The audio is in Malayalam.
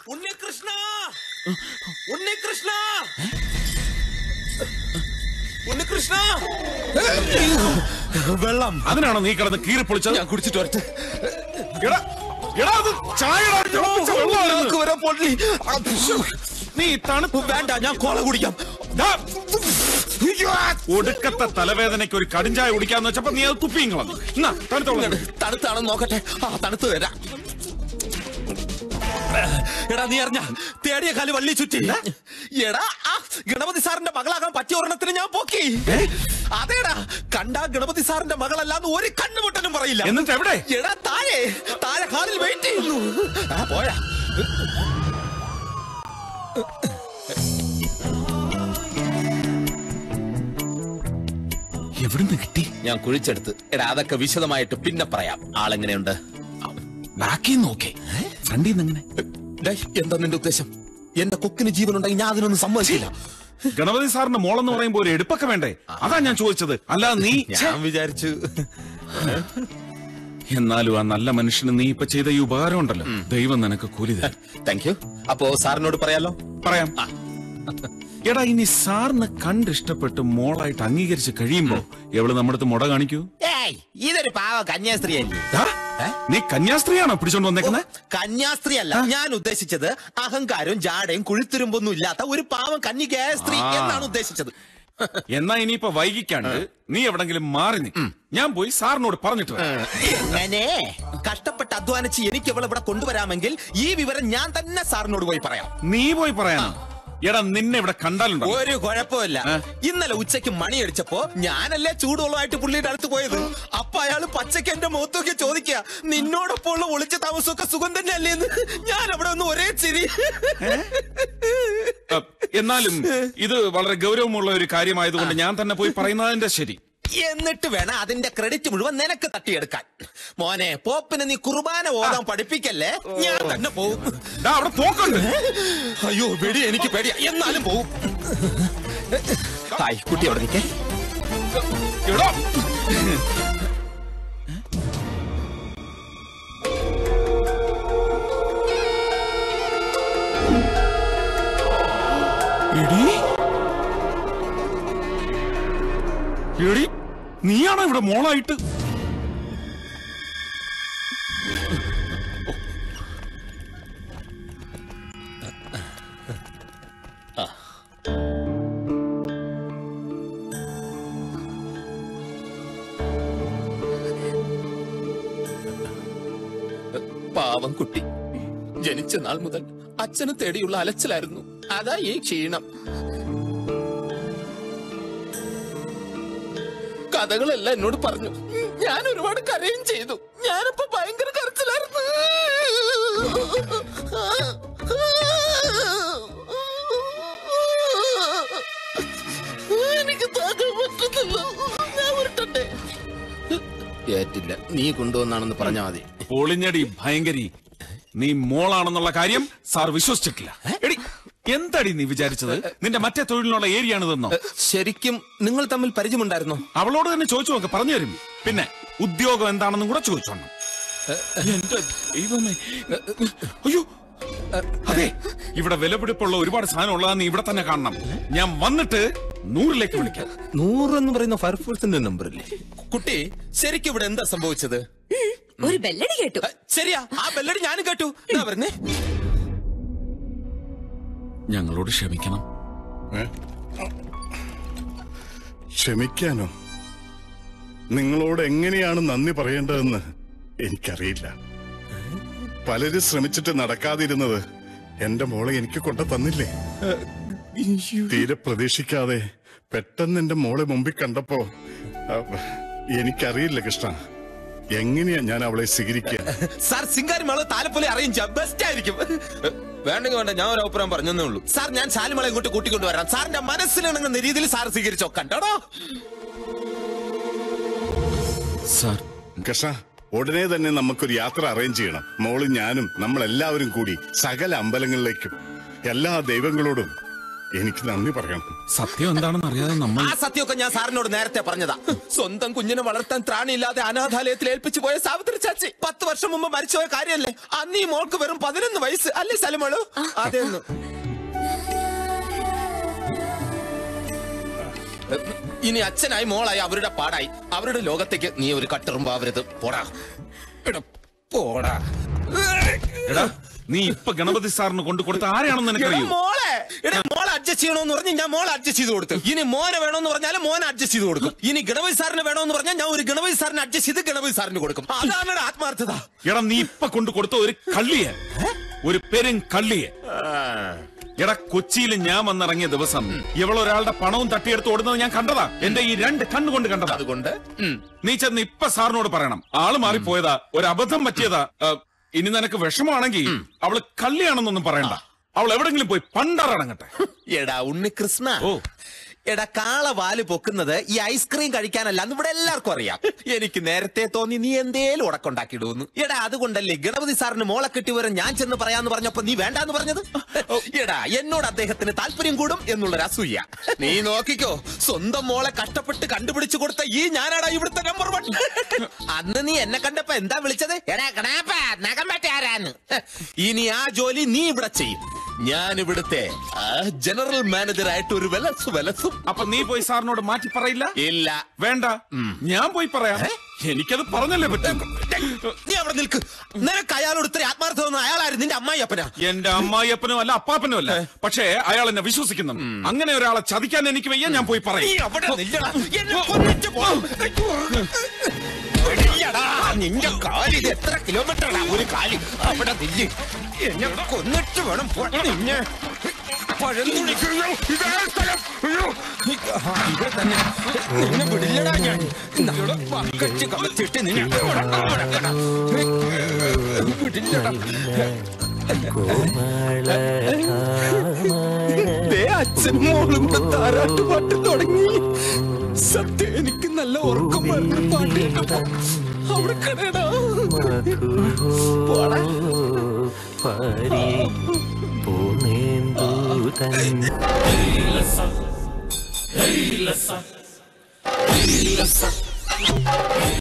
ഉണ്ണികൃഷ്ണ ഉണ്ണികൃഷ്ണ ഉണ്ണികൃഷ്ണ വെള്ളം അതിനാണോ നീ കിടന്ന് കീറി പൊളിച്ചത് ഞാൻ കുടിച്ചിട്ട് വരട്ടെ എടാ എടാ അത് ചായടാ തിളപ്പിച്ച വെള്ളമാണിത്. നാക്ക് വരെ പൊള്ളി ആ, ശ്ശോ. നീ ഈ തണുപ്പ് വേണ്ട ഞാൻ കോള കുടിക്കാം ദാ, ഒടുക്കത്തെ തലവേദനയ്ക്ക് ഒരു കടിഞ്ചായ കുടിക്കാന്ന് വെച്ചപ്പോ നീ അത് തുപ്പിയും കളഞ്ഞു എന്നാ തണുത്തോളം തണുത്താണെന്ന് നോക്കട്ടെ ആ തണുത്ത് വരാം എടാ നീ അറിഞ്ഞ തേടിയ കാല് വള്ളി ചുറ്റി എടാ ആ ഗണപതി സാറിന്റെ മകളാകാൻ പറ്റിയ ഒരെണ്ണത്തിന് ഞാൻ പോക്കി അതേടാ കണ്ടാ ഗണപതി സാറിന്റെ മകളല്ലാന്ന് ഒരു കണ്ണുമുട്ടനും പറയില്ല എന്നിട്ട് എവിടെ എടാ താഴെ താഴെ ഹാളിൽ വെയിറ്റ് ചെയ്യുന്നു ആ പോയാ എവിടുന്ന് കിട്ടി ഞാൻ കുഴിച്ചെടുത്ത് എടാ അതൊക്കെ വിശദമായിട്ട് പിന്നെ പറയാം ആളെങ്ങനെയുണ്ട് ബാക്കി നോക്കേ ഫ്രണ്ടിൽ നിന്ന് എങ്ങനെ ഡേയ്, എന്താ നിന്റെ ഉദ്ദേശം എന്റെ കൊക്കിന് ജീവനുണ്ടെങ്കിൽ ഞാൻ അതിനൊന്നും സമ്മതിച്ചില്ല ഗണപതി സാറിന്റെ മോളെന്ന് പറയുമ്പോ ഒരു എടുപ്പൊക്കെ വേണ്ടേ അതാ ഞാൻ ചോദിച്ചത് അല്ലാതെ നീ ഞാൻ വിചാരിച്ചു എന്നാലും ആ നല്ല മനുഷ്യന് നീ ഇപ്പൊ ചെയ്ത ഈ ഉപകാരം ഉണ്ടല്ലോ ദൈവം നിനക്ക് കൂലി തരും താങ്ക് യു അപ്പോ സാറിനോട് പറയാലോ പറയാം എടാ ഇനി സാറിന് കണ്ടിഷ്ടപ്പെട്ട് മോളായിട്ട് അംഗീകരിച്ച് കഴിയുമ്പോ എവള് നമ്മുടെ അടുത്ത് മുട കാണിക്കൂ ഏയ് ഇതൊരു പാവ കന്യാസ്ത്രീ അല്ലേ ദാ, നീ കന്യാസ്ത്രീയാണോ പിടിച്ചോണ്ട് വന്നേക്കുന്നത് കന്യാസ്ത്രീ അല്ല ഞാൻ ഉദ്ദേശിച്ചത് അഹങ്കാരവും ജാടയും കുഴിത്തുരുമ്പൊന്നും ഇല്ലാത്ത ഒരു പാവം കന്യകയായ സ്ത്രീ ആ. എന്നാണ് ഉദ്ദേശിച്ചത് എന്നാ ഇനിയിപ്പോ വൈകിക്കാണ്ട് നീ എവിടെങ്കിലും മാറി നീ ഞാൻ പോയി സാറിനോട് പറഞ്ഞിട്ട് വരാം. എങ്ങനെ കഷ്ടപ്പെട്ട് അധ്വാനിച്ച് എനിക്ക് അവളെ ഇവിടെ കൊണ്ടുവരാമെങ്കിൽ ഈ വിവരം ഞാൻ തന്നെ സാറിനോട് പോയി പറയാം നീ പോയി പറയാനോ എടാ നിന്നെ ഇവിടെ കണ്ടാലുണ്ടോ ഒരു കുഴപ്പമില്ല ഏ? ഇന്നലെ ഉച്ചയ്ക്ക് മണിയടിച്ചപ്പോ ഞാനല്ലേ ചൂടുവെള്ളമായിട്ട് പുള്ളിയുടെ അടുത്ത് പോയത് അപ്പൊ അയാള് പച്ചക്ക് എന്റെ മുഖത്തൊക്കെ ചോദിക്കുക നിന്നോടൊപ്പം ഉള്ള ഒളിച്ച താമസമൊക്കെ സുഖം തന്നെ അല്ലേന്ന് ഞാൻ അവിടെ ഒന്ന് ഒരേ ചിരി അ, എന്നാലും ഇത് വളരെ ഗൗരവമുള്ള ഒരു കാര്യമായതുകൊണ്ട് ഞാൻ തന്നെ പോയി പറയുന്നതിന്റെ ശരി എന്നിട്ട് വേണം അതിന്റെ ക്രെഡിറ്റ് മുഴുവൻ നിനക്ക് തട്ടിയെടുക്കാൻ മോനെ പോപ്പിനെ നീ കുർബാന ഓതാൻ പഠിപ്പിക്കല്ലേ ഞാൻ തന്നെ പോവും ഡാ, അവിടെ പോക്കുണ്ട് അയ്യോ വെടി എനിക്ക് പേടിയാ എന്നാലും പോവും ഹായ് കുട്ടി അവിടെ നിൽക്കേ എടാ, എടീ. എടീ, നീയാണോ ഇവിടെ മോളായിട്ട് പാവം കുട്ടി ജനിച്ച നാൾ മുതൽ അച്ഛന് തേടിയുള്ള അലച്ചിലായിരുന്നു അതാ ഈ ക്ഷീണം കഥകളെല്ലാം എന്നോട് പറഞ്ഞു ഞാൻ ഒരുപാട് കരയും ചെയ്തു ഞാനിപ്പോ ഭയങ്കര കരച്ചിലായിരുന്നു എനിക്ക് താങ്ങാൻ പറ്റുന്നില്ല ഞാൻ ഉരുട്ടട്ടെ ഏറ്റില്ല നീ കൊണ്ടുവന്നാണെന്ന് പറഞ്ഞാ മതി പൊളിഞ്ഞടി ഭയങ്കരി നീ മോളാണെന്നുള്ള കാര്യം സാർ വിശ്വസിച്ചിട്ടില്ല എടി എന്തടി നീ വിചാരിച്ചത് നിന്റെ മറ്റേ തൊഴിലിനുള്ള ഏരിയ ആണിതെന്നോ ശരിക്കും നിങ്ങൾ തമ്മിൽ പരിചയമുണ്ടായിരുന്നോ അവളോട് തന്നെ ചോദിച്ചു നോക്ക് പറഞ്ഞു തരും പിന്നെ ഉദ്യോഗം എന്താണെന്നും കൂടെ ചോദിച്ചോണം എന്റെ ദൈവമേ അയ്യോ അതെ ഇവിടെ വിലപിടിപ്പുള്ള ഒരുപാട് സാധനം ഉള്ളതാ നീ ഇവിടെ തന്നെ കാണണം ഞാൻ വന്നിട്ട് നൂറിലേക്ക് വിളിക്കാം നൂറ് എന്ന് പറയുന്ന ഫയർഫോഴ്സിന്റെ നമ്പർ അല്ലേ കുട്ടി ശരിക്കും ഇവിടെ എന്താ സംഭവിച്ചത് ഒരു ബെല്ലടി കേട്ടു അ, ശരിയാ ആ ബെല്ലടി ഞാനും കേട്ടു എന്താ പറഞ്ഞേ ഞങ്ങളോട് ക്ഷമിക്കണം ഏ? ക്ഷമിക്കാനോ നിങ്ങളോട് എങ്ങനെയാണ് നന്ദി പറയേണ്ടതെന്ന് എനിക്കറിയില്ല പലരും ശ്രമിച്ചിട്ട് നടക്കാതിരുന്നത് എന്റെ മോളെ എനിക്ക് കൊണ്ടു തന്നില്ലേ തീരെ പ്രതീക്ഷിക്കാതെ പെട്ടെന്ന് എന്റെ മോളെ മുമ്പിൽ കണ്ടപ്പോ അഹ്, എനിക്കറിയില്ല കൃഷ്ണ എങ്ങനെയാ ഞാൻ അവളെ സ്വീകരിക്കുക സാർ സിംഗാരിമള താലപ്പൊലി അറിയിച്ച ബെസ്റ്റ് ആയിരിക്കും വേണ്ടെങ്കിൽ വേണ്ട ഞാൻ ഒരു അഭിപ്രായം പറഞ്ഞതേ ഉള്ളൂ സാർ ഞാൻ ശാലിമളെ ഇങ്ങോട്ട് കൂട്ടിക്കൊണ്ടുവരാം സാറിന്റെ മനസ്സിലിണങ്ങുന്ന രീതിയിൽ സാർ സ്വീകരിച്ചോ കണ്ടോടോ സാർ കൃഷ്ണ ഉടനെ തന്നെ നമുക്കൊരു യാത്ര അറേഞ്ച് ചെയ്യണം മോളും ഞാനും നമ്മളെല്ലാവരും കൂടി സകല അമ്പലങ്ങളിലേക്കും എല്ലാ ദൈവങ്ങളോടും എനിക്ക് നന്ദി പറയണം സത്യം എന്താണെന്ന് അറിയാതെ നമ്മൾ ആ സത്യമൊക്കെ ഞാൻ സാറിനോട് നേരത്തെ പറഞ്ഞതാ സ്വന്തം കുഞ്ഞിനെ വളർത്താൻ ത്രാണിയില്ലാതെ അനാഥാലയത്തിൽ ഏൽപ്പിച്ചു പോയ സാവിത്രി ചാച്ചി പത്ത് വർഷം മുമ്പ് മരിച്ചുപോയ കാര്യമല്ലേ അന്ന് ഈ മോൾക്ക് വെറും പതിനൊന്ന് വയസ്സ് അല്ലേ സലമോളു അതെന്ന് ഇനി അച്ഛനായി മോളായി അവരുടെ പാടായി അവരുടെ ലോകത്തേക്ക് നീ ഒരു കട്ടെറുമ്പാവരുത് പോടാ എടാ, പോടാ എടാ നീ ഇപ്പൊ ഗണപതി സാറിന് കൊണ്ടു കൊടുത്ത ആരെയാണെന്ന് എടാ നിനക്കറിയൂ മോളെ എടാ മോളെ അഡ്ജസ്റ്റ് ചെയ്യണമെന്ന് പറഞ്ഞ് ഞാൻ മോളെ അഡ്ജസ്റ്റ് ചെയ്ത് കൊടുത്തു ഇനി മോനെ വേണമെന്ന് പറഞ്ഞാൽ മോനെ അഡ്ജസ്റ്റ് ചെയ്ത് കൊടുക്കും ഇനി ഗണപതി സാറിന് വേണമെന്ന് പറഞ്ഞാൽ ഞാൻ ഒരു ഗണപതി സാറിന് അഡ്ജസ്റ്റ് ചെയ്ത് ഗണപതി സാറിന് കൊടുക്കും അതാണ് എടാ ആത്മാർത്ഥത എടാ നീ ഇപ്പൊ കൊണ്ടു കൊടുത്ത ഒരു കള്ളിയെ ഒരു പെരും കള്ളിയെ എടാ കൊച്ചിയിൽ ഞാൻ വന്നിറങ്ങിയ ദിവസം ഇവളൊരാളുടെ പണവും തട്ടിയെടുത്ത് ഓടുന്നത് ഞാൻ കണ്ടതാ എന്റെ ഈ രണ്ട് കണ്ണുകൊണ്ട് കണ്ടതാ അതുകൊണ്ട് ഉം. നീ ചെന്ന് ഇപ്പൊ സാറിനോട് പറയണം ആള് മാറിപ്പോയതാ ഒരു അബദ്ധം പറ്റിയതാ ആ, ഇനി നിനക്ക് വിഷമാണെങ്കിൽ അവള് കള്ളിയാണെന്നൊന്നും പറയണ്ട അവൾ എവിടെങ്കിലും പോയി പണ്ടറടങ്ങട്ടെ എടാ ഉണ്ണികൃഷ്ണ ഓ. എടാ കാള വാല് പൊക്കുന്നത് ഈ ഐസ്ക്രീം കഴിക്കാനല്ല എന്ന് ഇവിടെ എല്ലാവർക്കും അറിയാം എനിക്ക് നേരത്തെ തോന്നി നീ എന്തേലും ഉടക്കുണ്ടാക്കിയിടുന്നു എടാ അതുകൊണ്ടല്ലേ ഗണപതി സാറിന് മോളെ കിട്ടി വരും ഞാൻ ചെന്ന് പറയാന്ന് പറഞ്ഞപ്പോ നീ വേണ്ടാന്ന് പറഞ്ഞത് എടാ എന്നോട് അദ്ദേഹത്തിന് താല്പര്യം കൂടും എന്നുള്ളൊരു അസൂയ നീ നോക്കിക്കോ സ്വന്തം മോളെ കഷ്ടപ്പെട്ട് കണ്ടുപിടിച്ചു കൊടുത്ത ഈ ഞാനാടാ ഇവിടുത്തെ നമ്പർ വൺ അന്ന് നീ എന്നെ കണ്ടപ്പോ എന്താ വിളിച്ചത് എടാ കണാപ്പ നഖം പറ്റ ആരാന്ന് ഇനി ആ ജോലി നീ ഇവിടെ ചെയ്യും ഞാൻ ഇവിടുത്തെ ആ, ജനറൽ മാനേജറായിട്ട് ഒരു വിലസ് വിലസും അപ്പൊ നീ പോയി സാറിനോട് മാറ്റി പറയില്ല ഇല്ല വേണ്ട ഞാൻ പോയി പറയാം എനിക്കത് പറഞ്ഞല്ലേ പറ്റും നീ അവിടെ നിൽക്ക് നിനക്ക് അയാളോട് ഇത്ര ആത്മാർത്ഥം തോന്നുന്ന അയാളായിരുന്നു നിന്റെ അമ്മായി അപ്പനാ എന്റെ അമ്മായിയപ്പനും അല്ല അപ്പാപ്പനും അല്ല പക്ഷേ അയാൾ എന്നെ വിശ്വസിക്കുന്നു അങ്ങനെ ഒരാളെ ചതിക്കാൻ എനിക്ക് വയ്യ ഞാൻ പോയി നീ പറയും അവിടെ നില്ലടാ എന്നെ കൊന്നിട്ട് പോ. എടിയടാ, നിന്റെ കാല് ഇത് എത്ര കിലോമീറ്ററാണ് ഒരു കാല് അവിടെ നില്ല് എന്നെ കൊന്നിട്ട് വേണം പോ- നിന്നെ പഴന്തുണിക്ക് ഇതേ സ്ഥലം. അയ്യോ. ആ, ഇവിടെ തന്നെ നിന്നെ വിടില്ലടാ ഞാൻ നമ്മുടെ പക്കച്ച് കമത്തിട്ട് നിന്നെ ഉടക്കാം, ഉടക്കടാ. വിടില്ലടാ ദേ അച്ഛനും മോളും കൂടെ താരാട്ട് പാട്ട് തുടങ്ങി സത്യം എനിക്ക് നല്ല ഉറക്കം വരുന്ന പാട്ട് കേട്ടപ്പോ അവിടെ കിടടാ പോടാ പാരി പൂനേന്ദു തൻ